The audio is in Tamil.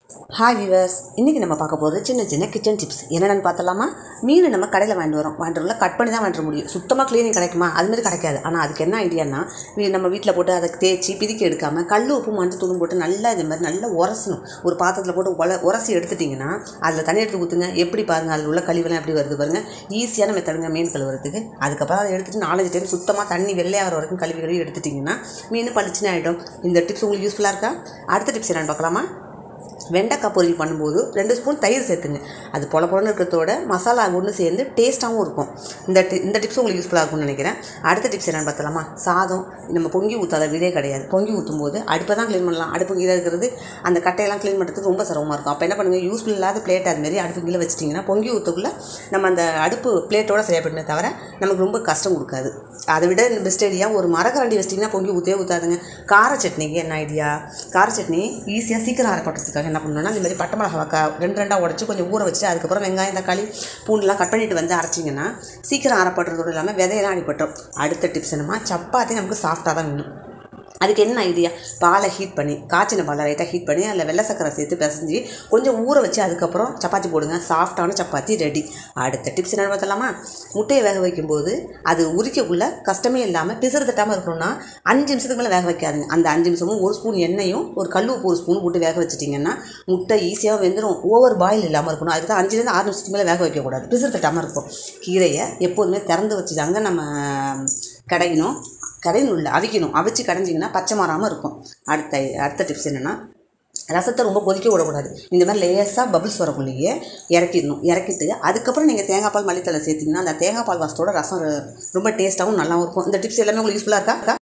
ஹாய் விவர்ஸ் இன்றைக்கி நம்ம பார்க்க போகிறது சின்ன சின்ன கிச்சன் டிப்ஸ் என்னென்னு பார்த்தலாமா மீன் நம்ம கடையில் வாங்கிட்டு வரோம் வாங்கிட்டு வரல கட் பண்ணி தான் வாங்கிட்டு முடியும் சுத்தமாக க்ளீனிங் கிடைக்குமா அது மாதிரி கிடைக்காது ஆனால் அதுக்கு என்ன ஐடியானா வீ- நம்ம வீட்டில் போட்டு அதை தேய்ச்சி பிதிக்கி எடுக்காமல் கல் உப்பு மஞ்சள் தூளும் போட்டு நல்லா இது மாதிரி நல்லா உரசணும் ஒரு பாத்திரத்தில் போட்டு உல உரசி எடுத்துட்டிங்கன்னா அதில் தண்ணி எடுத்து ஊற்றுங்க எப்படி பாருங்கள் அதில் உள்ள கழிவெல்லாம் எப்படி வருது பாருங்கள் ஈஸியான மெத்தடுங்க மீன் கழுவுறதுக்கு அதுக்கப்புறம் அதை எடுத்துட்டு நாலஞ்சு டைம் சுத்தமாக தண்ணி வெள்ளையாகிற வரைக்கும் கழுவி கழுவி எடுத்துட்டிங்கன்னா மீன் பளிச்சுன்னு ஆகிடும் இந்த டிப்ஸ் உங்களுக்கு யூஸ்ஃபுல்லாக இருக்கா அடுத்த டிப்ஸ் என்னென்னு பார்க்கலாமா வெண்டைக்காய் பொரியல் பண்ணும்போது ரெண்டு ஸ்பூன் தயிர் சேர்த்துங்க அது பொல பொலன்னு இருக்கிறதோட மசாலா ஒன்று சேர்ந்து டேஸ்ட்டாகவும் இருக்கும் இந்த டி இந்த டிப்ஸ் உங்களுக்கு யூஸ்ஃபுல்லாக இருக்கும்னு நினைக்கிறேன் அடுத்த டிப்ஸ் என்னென்னு பார்த்தலாமா சாதம் நம்ம பொங்கி ஊற்றாத வீடே கிடையாது பொங்கி ஊற்றும் போது அடுப்பை தான் க்ளீன் பண்ணலாம் அடுப்பு கீழே இருக்கிறது அந்த கட்டையெல்லாம் க்ளீன் பண்ணுறதுக்கு ரொம்ப சிரமமாக இருக்கும் அப்போ என்ன பண்ணுங்கள் யூஸ்ஃபுல் இல்லாத பிளேட் அதுமாரி அடுப்பு கீழே வச்சிட்டிங்கன்னா பொங்கி ஊற்றக்குள்ளே நம்ம அந்த அடுப்பு பிளேட்டோட சரியாக பண்ணுமே தவிர நமக்கு ரொம்ப கஷ்டம் கொடுக்காது அதை விட பெஸ்ட் ஐடியா ஒரு மரக்கரண்டி வச்சிட்டிங்கன்னா பொங்கி ஊற்றவே ஊற்றாதுங்க கார சட்னிக்கு என்ன ஐடியா கார சட்னி ஈஸியாக சீக்கிரம் அரைப்பட்டதுக்காக என்ன பண்ணணும்னா இந்த மாதிரி பட்டை மிளகா கா ரெண்டு ரெண்டாக உடச்சி கொஞ்சம் ஊற வச்சு அதுக்கப்புறம் வெங்காயம் தக்காளி பூண்டுலாம் கட் பண்ணிட்டு வந்து அரைச்சிங்கன்னா சீக்கிரம் அரைப்படுறதோடு இல்லாமல் விதையெல்லாம் அடிப்பட்டோம் அடுத்த டிப்ஸ் என்னமா சப்பாத்தி நமக்கு சாஃப்டாக தான் வேணும் அதுக்கு என்ன ஐடியா பாலை ஹீட் பண்ணி காய்ச்சின பாலை லைட்டாக ஹீட் பண்ணி அதில் வெள்ளை சக்கரை சேர்த்து பிசைஞ்சு கொஞ்சம் ஊற வச்சு அதுக்கப்புறம் சப்பாத்தி போடுங்க சாஃப்டான சப்பாத்தி ரெடி அடுத்த டிப்ஸ் என்ன பார்த்தலாமா முட்டையை வேக வைக்கும்போது அது உரிக்கக்குள்ள கஷ்டமே இல்லாமல் பிசறு தட்டாமல் இருக்கணும்னா அஞ்சு நிமிஷத்துக்கு மேலே வேக வைக்காதுங்க அந்த அஞ்சு நிமிஷமும் ஒரு ஸ்பூன் எண்ணெயும் ஒரு கல் உப்பு ஒரு ஸ்பூன் போட்டு வேக வச்சிட்டிங்கன்னா முட்டை ஈஸியாக வெந்துடும் ஓவர் பாயில் இல்லாமல் இருக்கணும் அதுக்கு தான் அஞ்சுலேருந்து ஆறு நிமிஷத்துக்கு மேலே வேக வைக்கக்கூடாது பிசறு தட்டாமல் இருக்கும் கீரையை எப்போதுமே திறந்து வச்சு தாங்க நம்ம கடையணும் கடையணும் இல்லை அவிக்கணும் அவிச்சு கடைஞ்சிங்கன்னா பச்சை மாறாமல் இருக்கும் அடுத்த அடுத்த டிப்ஸ் என்னென்னா ரசத்தை ரொம்ப கொதிக்க விடக்கூடாது இந்த மாதிரி லேசாக பபிள்ஸ் வரக்குள்ளேயே இறக்கிடணும் இறக்கிட்டு அதுக்கப்புறம் நீங்கள் தேங்காய் பால் மல்லித்தலை சேர்த்திங்கன்னா அந்த தேங்காய் பால் வாசத்தோட ரசம் ரொ- ரொம்ப டேஸ்ட்டாகவும் நல்லாவும் இருக்கும் இந்த டிப்ஸ் எல்லாமே உங்களுக்கு யூஸ்ஃபுல்லாக இருக்கா